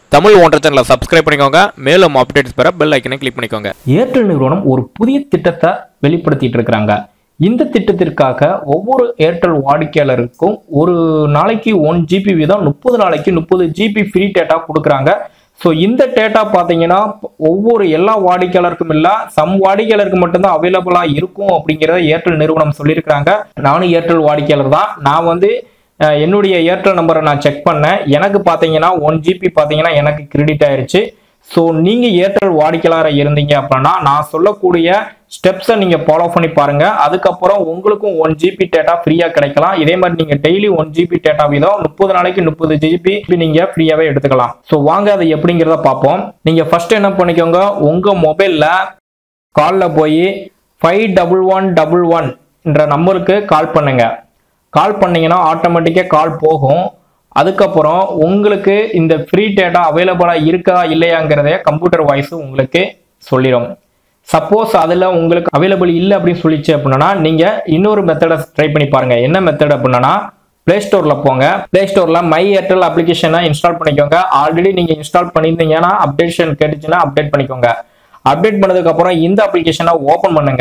தமிழ் ஒன்றரை சேனலை சப்ஸ்கிரைப் பண்ணிக்கோங்க மேலும் அப்டேட்ஸ் பெற பெல் ஐக்கனை கிளிக் பண்ணிக்கோங்க ஏர்டெல் நிறுவனம் ஒரு புதிய திட்டத்தை வெளிப்படுத்திட்டு இருக்கிறாங்க இந்த திட்டத்திற்காக ஒவ்வொரு ஏர்டெல் வாடிக்கையாளருக்கும் ஒரு நாளைக்கு ஒன் ஜிபி வீதம் முப்பது நாளைக்கு முப்பது ஜிபி ஃப்ரீ டேட்டா கொடுக்குறாங்க ஸோ இந்த டேட்டா பார்த்தீங்கன்னா ஒவ்வொரு எல்லா வாடிக்கையாளருக்கும் இல்ல சம் வாடிக்கையாளருக்கு மட்டும்தான் அவைலபிளாக இருக்கும் அப்படிங்கிறத ஏர்டெல் நிறுவனம் சொல்லியிருக்கிறாங்க நானும் ஏர்டெல் வாடிக்கையாளர் தான் நான் வந்து அஹ், என்னுடைய ஏர்டெல் நம்பரை நான் செக் பண்ணேன் எனக்கு பார்த்தீங்கன்னா ஒன் ஜிபி பார்த்தீங்கன்னா எனக்கு கிரெடிட் ஆயிருச்சு ஸோ நீங்கள் ஏர்டெல் வாடிக்கையாளராக இருந்தீங்க அப்படின்னா நான் சொல்லக்கூடிய ஸ்டெப்ஸை நீங்கள் ஃபாலோ பண்ணி பாருங்க அதுக்கப்புறம் உங்களுக்கும் ஒன் ஜிபி டேட்டா ஃப்ரீயாக கிடைக்கலாம் இதே மாதிரி நீங்கள் டெய்லி ஒன் ஜிபி டேட்டா வீதம் முப்பது நாளைக்கு முப்பது ஜிபி நீங்கள் ஃப்ரீயாகவே எடுத்துக்கலாம் ஸோ வாங்க அது எப்படிங்கிறத பார்ப்போம் நீங்கள் ஃபர்ஸ்ட் என்ன பண்ணிக்கோங்க உங்கள் மொபைலில் காலில் போய் five double one double one என்ற நம்பருக்கு கால் பண்ணுங்க கால் பண்ணீங்கன்னா ஆட்டோமேட்டிக்காக கால் போகும் அதுக்கப்புறம் உங்களுக்கு இந்த ஃப்ரீ டேட்டா அவைலபிளாக இருக்கா இல்லையாங்கிறத கம்ப்யூட்டர் வாய்ஸ் உங்களுக்கு சொல்லிடும் சப்போஸ் அதில் உங்களுக்கு அவைலபிள் இல்லை அப்படின்னு சொல்லிச்சு அப்படின்னா நீங்கள் இன்னொரு மெத்தடை ட்ரை பண்ணி பாருங்க என்ன மெத்தட் அப்படின்னா ப்ளே ஸ்டோரில் போங்க ப்ளே ஸ்டோரில் மை ஏர்டெல் அப்ளிகேஷனை இன்ஸ்டால் பண்ணிக்கோங்க ஆல்ரெடி நீங்கள் இன்ஸ்டால் பண்ணியிருந்தீங்கன்னா அப்டேஷன் கேட்டுச்சுன்னா அப்டேட் பண்ணிக்கோங்க அப்டேட் பண்ணதுக்கப்புறம் இந்த அப்ளிகேஷனை ஓப்பன் பண்ணுங்க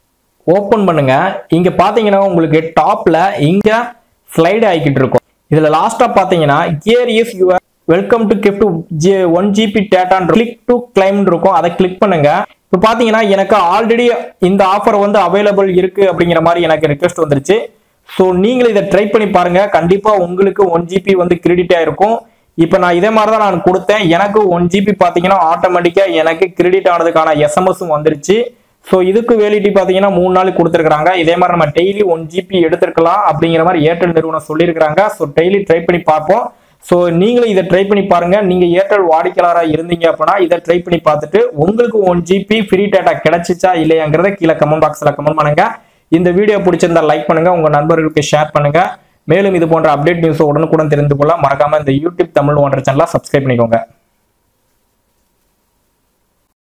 ஓப்பன் பண்ணுங்க இங்க பாத்தீங்கன்னா உங்களுக்கு டாப்ல இங்க ஸ்லைடு ஆகிக்கிட்டு இருக்கும் இதுல லாஸ்டா பாத்தீங்கன்னா here is your welcome to gift one GB டேட்டான் கிளிக் டு கிளைம் இருக்கும் அதை கிளிக் பண்ணுங்க இப்போ பாத்தீங்கன்னா எனக்கு ஆல்ரெடி இந்த ஆஃபர் வந்து அவைலபிள் இருக்கு அப்படிங்கிற மாதிரி எனக்கு ரிக்வெஸ்ட் வந்துருச்சு ஸோ நீங்களும் இதை ட்ரை பண்ணி பாருங்க கண்டிப்பா உங்களுக்கு ஒன் ஜிபி வந்து கிரெடிட் ஆயிருக்கும் இப்போ நான் இதே மாதிரி தான் நான் கொடுத்தேன் எனக்கு ஒன் ஜிபி பார்த்தீங்கன்னா ஆட்டோமேட்டிக்காக எனக்கு கிரெடிட் ஆனதுக்கான எஸ்எம்எஸும் வந்துருச்சு ஸோ இதுக்கு வேலிட்டி பார்த்தீங்கன்னா மூணு நாள் கொடுத்துருக்காங்க இதே மாதிரி நம்ம டெய்லி ஒன் ஜிபி எடுத்துருக்கலாம் அப்படிங்கிற மாதிரி ஏர்டெல் நிறுவனம் சொல்லியிருக்கிறாங்க ஸோ டெய்லி ட்ரை பண்ணி பார்ப்போம் ஸோ நீங்களும் இதை ட்ரை பண்ணி பாருங்க நீங்க ஏர்டெல் வாடிக்கையாளராக இருந்தீங்க அப்படின்னா இதை ட்ரை பண்ணி பார்த்துட்டு உங்களுக்கு ஒன் ஜிபி ஃப்ரீ டேட்டா கிடைச்சிச்சா இல்லையாங்கிறத கீழே கமெண்ட் பாக்ஸில் கமெண்ட் பண்ணுங்க இந்த வீடியோ பிடிச்சிருந்தா லைக் பண்ணுங்க உங்க நண்பர்களுக்கு ஷேர் பண்ணுங்க மேலும் இது போன்ற அப்டேட் நியூஸ் உடனுக்குடன் தெரிந்து கொள்ள மறக்காம இந்த யூடியூப் தமிழ் ஒன்றரை சேனலை சப்ஸ்கிரைப் பண்ணிக்கோங்க